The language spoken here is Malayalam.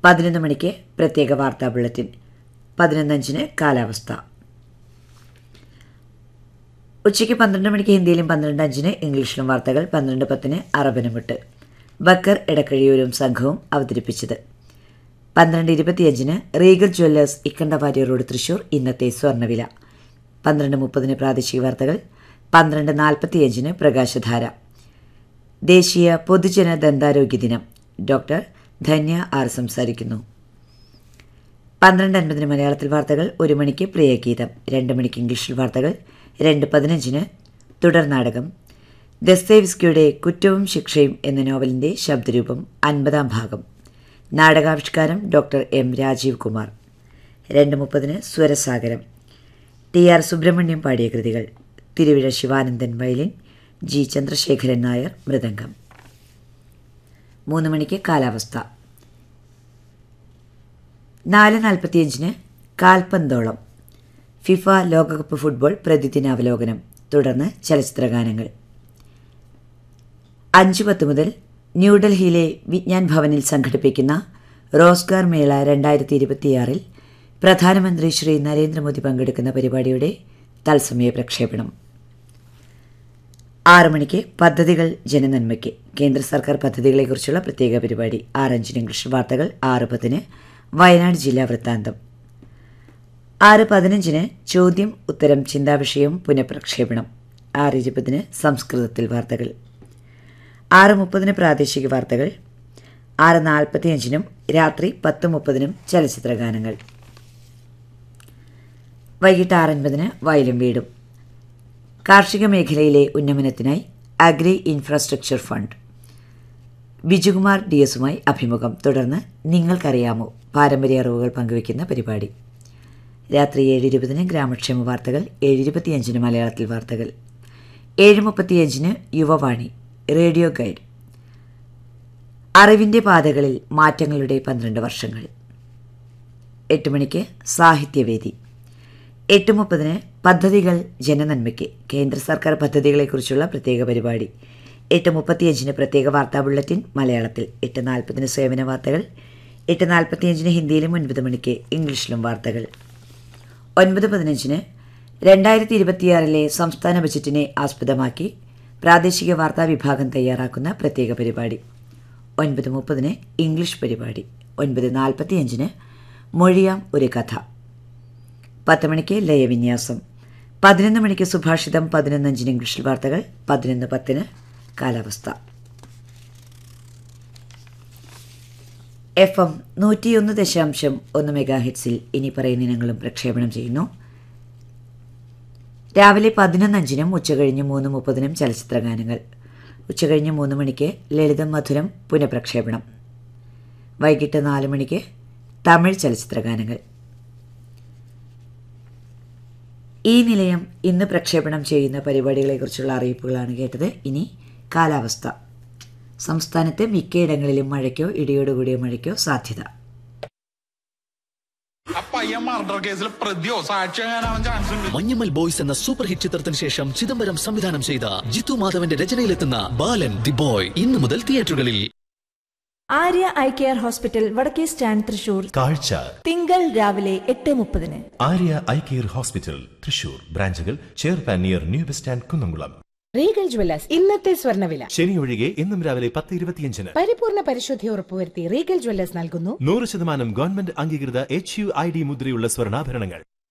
പതിനൊന്ന് മണിക്ക് പ്രത്യേക വാർത്താ ബുള്ളറ്റിൻ പതിനൊന്നഞ്ചിന് കാലാവസ്ഥ ഉച്ചയ്ക്ക് പന്ത്രണ്ട് മണിക്ക് ഹിന്ദിയിലും പന്ത്രണ്ട് അഞ്ചിന് ഇംഗ്ലീഷിലും വാർത്തകൾ പന്ത്രണ്ട് പത്തിന് അറബനുമിട്ട് ബക്കർ ഇടക്കഴിയൂരും സംഘവും അവതരിപ്പിച്ചത് പന്ത്രണ്ട് ഇരുപത്തിയഞ്ചിന് Regal jewellers Ikkandavari road Thrissur ഇന്നത്തെ സ്വർണ്ണവില പന്ത്രണ്ട് മുപ്പതിന് പ്രാദേശിക വാർത്തകൾ പന്ത്രണ്ട് നാൽപ്പത്തിയഞ്ചിന് പ്രകാശധാര ദേശീയ പൊതുജന ദന്താരോഗ്യ ദിനം ഡോക്ടർ ധന്യ ആർ സംസാരിക്കുന്നു പന്ത്രണ്ട് അൻപതിന് മലയാളത്തിൽ വാർത്തകൾ ഒരു മണിക്ക് പ്രിയഗീതം രണ്ട് മണിക്ക് ഇംഗ്ലീഷിൽ വാർത്തകൾ രണ്ട് പതിനഞ്ചിന് തുടർ നാടകം ദസ്തേവിസ്കിയുടെ കുറ്റവും ശിക്ഷയും എന്ന നോവലിൻ്റെ ശബ്ദരൂപം അൻപതാം ഭാഗം നാടകാവിഷ്കാരം ഡോക്ടർ എം രാജീവ് കുമാർ രണ്ട് മുപ്പതിന് സ്വരസാഗരം ടി ആർ സുബ്രഹ്മണ്യം പാടിയ കൃതികൾ തിരുവിഴ ശിവാനന്ദൻ വയലിൻ ജി ചന്ദ്രശേഖരൻ നായർ മൃദംഗം മൂന്ന് മണിക്ക് കാലാവസ്ഥ നാല് നാൽപ്പത്തിയഞ്ചിന് കാൽപന്തോളം ഫിഫ ലോകകപ്പ് ഫുട്ബോൾ പ്രതിദിനാവലോകനം തുടർന്ന് ചലച്ചിത്രഗാനങ്ങൾ അഞ്ച് പത്ത് മുതൽ ന്യൂഡൽഹിയിലെ വിജ്ഞാൻ ഭവനിൽ സംഘടിപ്പിക്കുന്ന റോസ്ഗാർ മേള രണ്ടായിരത്തി ഇരുപത്തിയാറിൽ പ്രധാനമന്ത്രി ശ്രീ നരേന്ദ്രമോദി പങ്കെടുക്കുന്ന പരിപാടിയുടെ തത്സമയ പ്രക്ഷേപണം ആറ് മണിക്ക് പദ്ധതികൾ ജനനന്മയ്ക്ക് കേന്ദ്ര സർക്കാർ പദ്ധതികളെക്കുറിച്ചുള്ള പ്രത്യേക പരിപാടി ആറ് അഞ്ചിന് ഇംഗ്ലീഷ് വാർത്തകൾ ആറ് പത്തിന് വയനാട് ജില്ലാ വൃത്താന്തം ആറ് പതിനഞ്ചിന് ചോദ്യം ഉത്തരം ചിന്താവിഷയം പുനഃപ്രക്ഷേപണം ആറ് ഇരുപതിന് സംസ്കൃതത്തിൽ വാർത്തകൾ ആറ് മുപ്പതിന് പ്രാദേശിക വാർത്തകൾ ആറ് നാൽപ്പത്തിയഞ്ചിനും രാത്രി പത്ത് മുപ്പതിനും ചലച്ചിത്രഗാനങ്ങൾ വൈകിട്ട് ആറ് അൻപതിന് വയലും വീടും കാർഷിക മേഖലയിലെ ഉന്നമനത്തിനായി agri infrastructure fund Bijukumar D എസുമായി അഭിമുഖം തുടർന്ന് നിങ്ങൾക്കറിയാമോ പാരമ്പര്യ അറിവുകൾ പങ്കുവയ്ക്കുന്ന പരിപാടി രാത്രി ഏഴ് ഇരുപതിന് ഗ്രാമക്ഷേമ വാർത്തകൾ ഏഴ് ഇരുപത്തിയഞ്ചിന് മലയാളത്തിൽ വാർത്തകൾ ഏഴ് മുപ്പത്തിയഞ്ചിന് യുവവാണി റേഡിയോ ഗൈഡ് അറിവിൻ്റെ പാതകളിൽ മാറ്റങ്ങളുടെ പന്ത്രണ്ട് വർഷങ്ങൾ എട്ട് മണിക്ക് സാഹിത്യവേദി എട്ട് മുപ്പതിന് പദ്ധതികൾ ജനനന്മയ്ക്ക് കേന്ദ്ര സർക്കാർ പദ്ധതികളെക്കുറിച്ചുള്ള പ്രത്യേക പരിപാടി എട്ട് മുപ്പത്തിയഞ്ചിന് പ്രത്യേക വാർത്താ ബുള്ളറ്റിൻ മലയാളത്തിൽ എട്ട് നാൽപ്പതിന് സേവന വാർത്തകൾ എട്ട് നാൽപ്പത്തിയഞ്ചിന് ഹിന്ദിയിലും ഒൻപത് മണിക്ക് ഇംഗ്ലീഷിലും വാർത്തകൾ ഒൻപത് പതിനഞ്ചിന് രണ്ടായിരത്തി ഇരുപത്തിയാറിലെ സംസ്ഥാന ബജറ്റിനെ ആസ്പദമാക്കി പ്രാദേശിക വാർത്താ വിഭാഗം തയ്യാറാക്കുന്ന പ്രത്യേക പരിപാടി ഒൻപത് മുപ്പതിന് ഇംഗ്ലീഷ് പരിപാടി ഒൻപത് നാൽപ്പത്തിയഞ്ചിന് മൊഴിയാം ഒരു കഥ പത്ത് മണിക്ക് ലയവിന്യാസം പതിനൊന്ന് മണിക്ക് സുഭാഷിതം പതിനൊന്നഞ്ചിന് ഇംഗ്ലീഷിൽ വാർത്തകൾ പതിനൊന്ന് പത്തിന് കാലാവസ്ഥ എഫ് എം നൂറ്റിയൊന്ന് ദശാംശം ഒന്ന് മെഗാ ഹിറ്റ്സിൽ ഇനി പറയുന്ന ഇനങ്ങളും പ്രക്ഷേപണം ചെയ്യുന്നു രാവിലെ പതിനൊന്നഞ്ചിനും ഉച്ചകഴിഞ്ഞ് മൂന്ന് മുപ്പതിനും ചലച്ചിത്രഗാനങ്ങൾ ഉച്ചകഴിഞ്ഞ് മൂന്ന് മണിക്ക് ലളിതം മധുരം പുനഃപ്രക്ഷേപണം വൈകിട്ട് നാല് മണിക്ക് തമിഴ് ചലച്ചിത്രഗാനങ്ങൾ ഈ നിലയം ഇന്ന് പ്രക്ഷേപണം ചെയ്യുന്ന പരിപാടികളെക്കുറിച്ചുള്ള അറിയിപ്പുകളാണ് കേട്ടത് ഇനി കാലാവസ്ഥ സംസ്ഥാനത്ത് മിക്കയിടങ്ങളിലും മഴയ്ക്കോ ഇടിയോടുകൂടിയ മഴയ്ക്കോ സാധ്യത ആ പയ്യൻ മർഡർ കേസിൽ പ്രതിയോ സാക്ഷിയാകാനാവാൻ ചാൻസ് ഉണ്ട് മഞ്ഞമ്മൽ ബോയ്സ് എന്ന സൂപ്പർ ഹിറ്റ് ചിത്രത്തിന് ശേഷം ചിദംബരം സംവിധാനം ചെയ്ത ജിത്തു മാധവന്റെ രചനയിലെത്തുന്ന ബാലൻ ദി ബോയ് ഇന്നു മുതൽ തിയേറ്ററുകളിൽ ആര്യ ഐ കെയർ ഹോസ്പിറ്റൽ വടക്കേ സ്റ്റാൻഡ് തൃശൂർ കാഴ്ച തിങ്കൾ രാവിലെ എട്ട് മുപ്പതിന് Arya eye care hospital Thrissur ബ്രാഞ്ചുകൾ ചേർപ്പാൻ near new bus stand Kunnamkulam Regal jewellers ഇന്നത്തെ സ്വർണ്ണവില ശനി ഒഴികെ എന്നും രാവിലെ പത്ത് ഇരുപത്തിയഞ്ചിന് പരിപൂർണ പരിശുദ്ധി ഉറപ്പുവരുത്തി റീഗൽ ജ്വല്ലേഴ്സ് നൽകുന്നു നൂറ് ശതമാനം ഗവൺമെന്റ് അംഗീകൃത എച്ച് യു ഐ ഡി മുദ്രയുള്ള സ്വർണ്ണാഭരണങ്ങൾ